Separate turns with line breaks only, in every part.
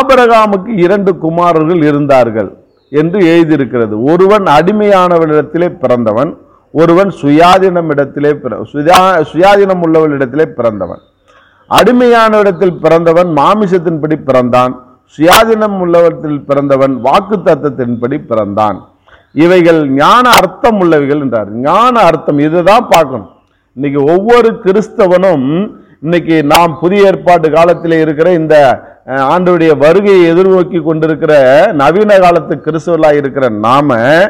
ஆபிரகாமுக்கு இரண்டு குமாரர்கள் இருந்தார்கள் என்று எழுதியிருக்கிறது ஒருவன் அடிமையானவனிடத்திலே பிறந்தவன் ஒருவன் சுயாதீனம் இடத்திலே பிற- சுயா- சுயாதீனம் உள்ளவனிடத்திலே பிறந்தவன் அடிமையானவரிடத்தில் பிறந்தவன் மாமிசத்தின்படி பிறந்தான் சுயாதீனம் உள்ளவற்றில் பிறந்தவன் வாக்கு தத்தத்தின்படி பிறந்தான் இவைகள் ஞான அர்த்தம் உள்ளவைகள் என்றார் ஞான அர்த்தம் இதுதான் பார்க்கணும் இன்னைக்கு ஒவ்வொரு கிறிஸ்தவனும் இன்னைக்கு நாம் புதிய ஏற்பாட்டு காலத்திலே இருக்கிற இந்த அஹ், ஆண்டவருடைய வருகையை எதிர்நோக்கி கொண்டிருக்கிற நவீன காலத்து கிறிஸ்தவர்களாக இருக்கிற நாம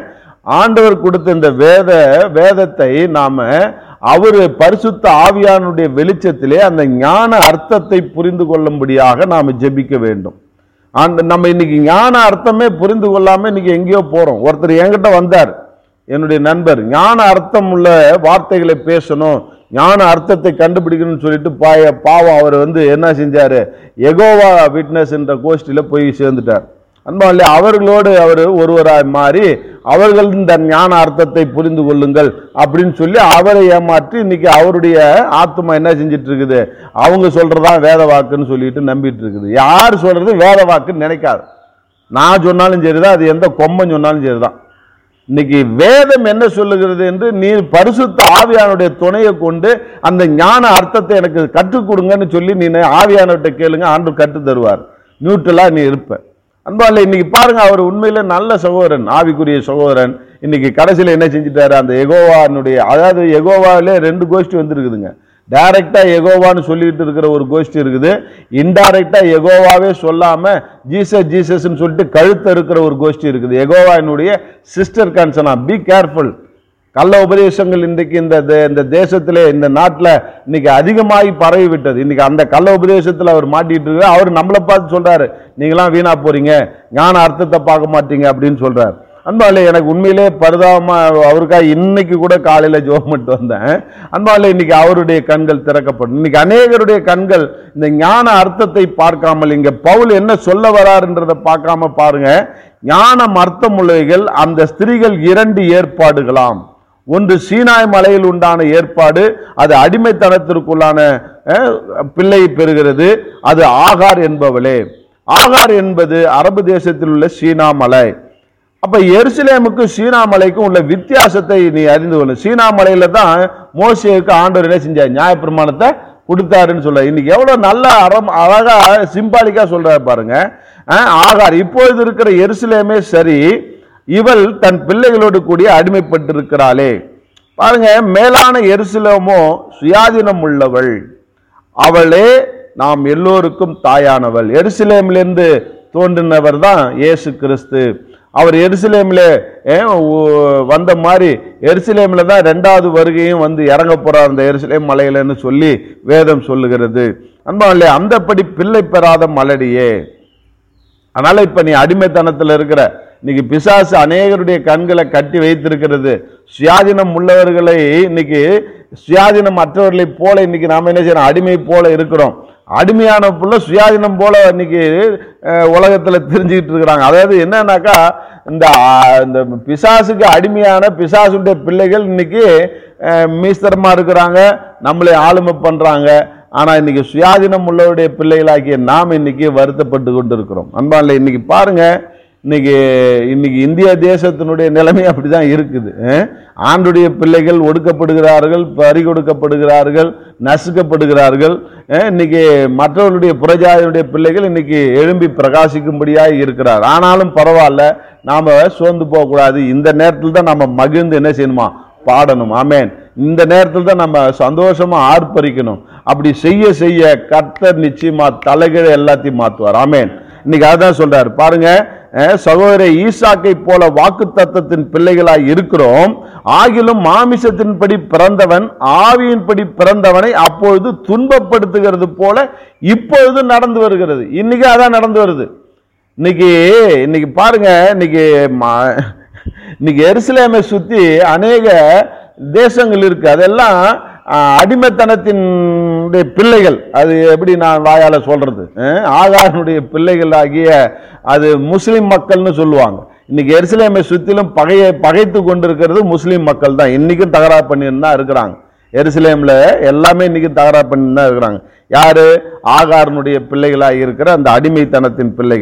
ஆண்டவர் கொடுத்த இந்த வேத வேதத்தை நாம அவரு பரிசுத்த ஆவியானுடைய வெளிச்சத்திலே அந்த ஞான அர்த்தத்தை புரிந்து கொள்ளும்படியாக நாம ஜெபிக்க வேண்டும் அந்த நம்ம இன்னைக்கு ஞான அர்த்தமே புரிந்து கொள்ளாம இன்னைக்கு எங்கேயோ போறோம் ஒருத்தர் என்கிட்ட வந்தார் என்னுடைய நண்பர் ஞான அர்த்தம் உள்ள வார்த்தைகளை பேசணும் ஞான அர்த்தத்தை கண்டுபிடிக்கணும்னு சொல்லிட்டு பாய பாவம் அவர் வந்து என்ன செஞ்சாரு எகோவா விட்னஸ் என்ற கோஷ்டியில போய் சேர்ந்துட்டார் அன்பாலே அவர்களோடு அவர் ஒருவராய் மாறி அவர்கள் இந்த ஞான அர்த்தத்தை புரிந்து கொள்ளுங்கள் அப்படின்னு சொல்லி அவரை ஏமாற்றி இன்னைக்கு அவருடைய ஆத்மா என்ன செஞ்சிட்டு இருக்குது அவங்க சொல்றதா வேத வாக்குன்னு சொல்லிட்டு நம்பிட்டு இருக்குது யார் சொல்றது வேத வாக்குன்னு நினைக்காது நான் சொன்னாலும் சரிதான் அது எந்த கொம்பன் சொன்னாலும் சரிதான் இன்னைக்கு வேதம் என்ன சொல்லுகிறது என்று நீ பரிசுத்த ஆவியானுடைய துணையை கொண்டு அந்த ஞான அர்த்தத்தை எனக்கு கற்றுக் கொடுங்கன்னு சொல்லி நீ ஆவியானவர்கிட்ட கேளுங்க ஆண்டு கற்றுத் தருவார் நியூட்ரலா நீ இருப்ப அன்பால இன்னைக்கு பாருங்க அவர் உண்மையில நல்ல சகோதரன் ஆவிக்குரிய சகோதரன் இன்னைக்கு கடைசியில என்ன செஞ்சுட்டாரு அந்த எகோவானுடைய அதாவது எகோவாவிலே ரெண்டு கோஷ்டி வந்திருக்குதுங்க டைரக்டா எகோவான்னு சொல்லிட்டு இருக்கிற ஒரு கோஷ்டி இருக்குது இன்டைரக்டா எகோவாவே சொல்லாம ஜீசஸ் ஜீசஸ்னு சொல்லிட்டு கழுத்து இருக்கிற ஒரு கோஷ்டி இருக்குது எகோவானுடைய சிஸ்டர் கன்சனா பி கேர்ஃபுல் கள்ள உபதேசங்கள் இன்றைக்கு இந்த தே- இந்த தேசத்திலே இந்த நாட்டில் இன்னைக்கு அதிகமாகி பரவி விட்டது இன்னைக்கு அந்த கள்ள உபதேசத்தில் அவர் மாட்டிட்டு இருக்காரு அவர் நம்மளை பார்த்து சொல்றாரு நீங்களாம் வீணா போறீங்க ஞான அர்த்தத்தை பார்க்க மாட்டீங்க அப்படின்னு சொல்றாரு அன்பாலே எனக்கு உண்மையிலே பரிதாபமா அவருக்காக இன்னைக்கு கூட காலையில ஜோம் பண்ணிட்டு வந்தேன் அன்பாலே இன்னைக்கு அவருடைய கண்கள் திறக்கப்படும் இன்னைக்கு அநேகருடைய கண்கள் இந்த ஞான அர்த்தத்தை பார்க்காமல் இங்க பவுல் என்ன சொல்ல வராருன்றதை பார்க்காம பாருங்க ஞானம் அர்த்தம் உள்ளவைகள் அந்த ஸ்திரீகள் இரண்டு ஏற்பாடுகளாம் ஒன்று சீனாய் மலையில் உண்டான ஏற்பாடு அது அடிமைத்தனத்திற்குள்ளான அஹ், பிள்ளை பெறுகிறது அது ஆகார் என்பவளே ஆகார் என்பது அரபு தேசத்தில் உள்ள சீனா மலை அப்ப எருசலேமுக்கும் சீனா மலைக்கும் உள்ள வித்தியாசத்தை நீ அறிந்து கொள்ள சீனா மலையில தான் மோசேவுக்கு ஆண்டவர் என்ன செஞ்சார் நியாயப்பிரமாணத்தை கொடுத்தாருன்னு சொல்ல இன்னைக்கு எவ்வளவு நல்ல அறம் அழகா சிம்பாலிக்கா சொல்றாரு பாருங்க அஹ், ஆகார் இப்பொழுது இருக்கிற எருசலேமே சரி இவள் தன் பிள்ளைகளோடு கூடிய அடிமைப்பட்டிருக்கிறாளே பாருங்க மேலான எருசலேமோ சுயாதீனம் உள்ளவள் அவளே நாம் எல்லோருக்கும் தாயானவள் எருசலேமிலிருந்து தோன்றினவர் தான் இயேசு கிறிஸ்து அவர் எருசலேமில் வந்த மாதிரி எருசலேமில் தான் ரெண்டாவது வருகையும் வந்து இறங்க போறார் அந்த எருசலேம் மலையிலன்னு சொல்லி வேதம் சொல்லுகிறது அன்பாலே அந்தப்படி பிள்ளை பெறாத மலடியே அதனால இப்ப நீ அடிமைத்தனத்துல இருக்கிற இன்னைக்கு பிசாசு அநேகருடைய கண்களை கட்டி வைத்திருக்கிறது சுயாதீனம் உள்ளவர்களை இன்னைக்கு சுயாதீனம் மற்றவர்களை போல இன்னைக்கு நாம என்ன செய்யறோம் அடிமை போல இருக்கிறோம் அடிமையான புள்ள சுயாதீனம் போல இன்னைக்கு அஹ், உலகத்துல தெரிஞ்சுக்கிட்டு இருக்கிறாங்க அதாவது என்னன்னாக்கா இந்த ஆ, இந்த பிசாசுக்கு அடிமையான பிசாசுடைய பிள்ளைகள் இன்னைக்கு அஹ், மீஸ்தரமா இருக்கிறாங்க நம்மளை ஆளுமை பண்றாங்க ஆனா இன்னைக்கு சுயாதீனம் உள்ளவருடைய பிள்ளைகளாகிய நாம் இன்னைக்கு வருத்தப்பட்டு கொண்டு இருக்கிறோம் அன்பான்ல இன்னைக்கு பாருங்க இன்னைக்கு இன்னைக்கு இந்திய தேசத்தினுடைய நிலைமை அப்படிதான் இருக்குது அஹ்? ஆண்டுடைய பிள்ளைகள் ஒடுக்கப்படுகிறார்கள் பறி கொடுக்கப்படுகிறார்கள் நசுக்கப்படுகிறார்கள் அஹ்? இன்னைக்கு மற்றவர்களுடைய புறஜாதியுடைய பிள்ளைகள் இன்னைக்கு எழும்பி பிரகாசிக்கும்படியாக இருக்கிறார் ஆனாலும் பரவாயில்ல நாம சோர்ந்து போகக்கூடாது இந்த நேரத்தில் தான் நம்ம மகிழ்ந்து என்ன செய்யணுமா பாடணும் ஆமென் இந்த நேரத்தில் தான் நம்ம சந்தோஷமா ஆர்ப்பரிக்கணும் அப்படி செய்ய செய்ய கர்த்தர் நிச்சயமா தலைகீழ எல்லாத்தையும் மாத்துவார் ஆமென் இன்னைக்கு அதான் சொல்றாரு பாருங்க அஹ், சகோதர ஈசாக்கை போல வாக்கு தத்தத்தின் பிள்ளைகளாய் இருக்கிறோம் ஆகிலும் மாமிசத்தின்படி பிறந்தவன் ஆவியின்படி பிறந்தவனை அப்பொழுது துன்பப்படுத்துகிறது போல இப்பொழுது நடந்து வருகிறது இன்னைக்கு அதான் நடந்து வருது இன்னைக்கு இன்னைக்கு பாருங்க இன்னைக்கு ம- இன்னைக்கு எருசலேமை சுத்தி அநேக தேசங்கள் இருக்கு அதெல்லாம் ஆஹ், அடிமைத்தனத்தின் உடைய பிள்ளைகள் அது எப்படி நான் வாயால சொல்றது அஹ், ஆகாரனுடைய பிள்ளைகள் ஆகிய அது முஸ்லிம் மக்கள்னு சொல்லுவாங்க இன்னைக்கு எருசலேமை சுத்திலும் பகையை பகைத்து கொண்டிருக்கிறது முஸ்லிம் மக்கள் தான் இன்னைக்கும் தகராறு பண்ணிட்டு தான் இருக்கிறாங்க எருசலேம்ல எல்லாமே இன்னைக்கு தகராறு பண்ணி தான் இருக்கிறாங்க யாரு ஆகாரனுடைய பிள்ளைகளாக இருக்கிற அந்த அடிமைத்தனத்தின் பிள்ளைகள்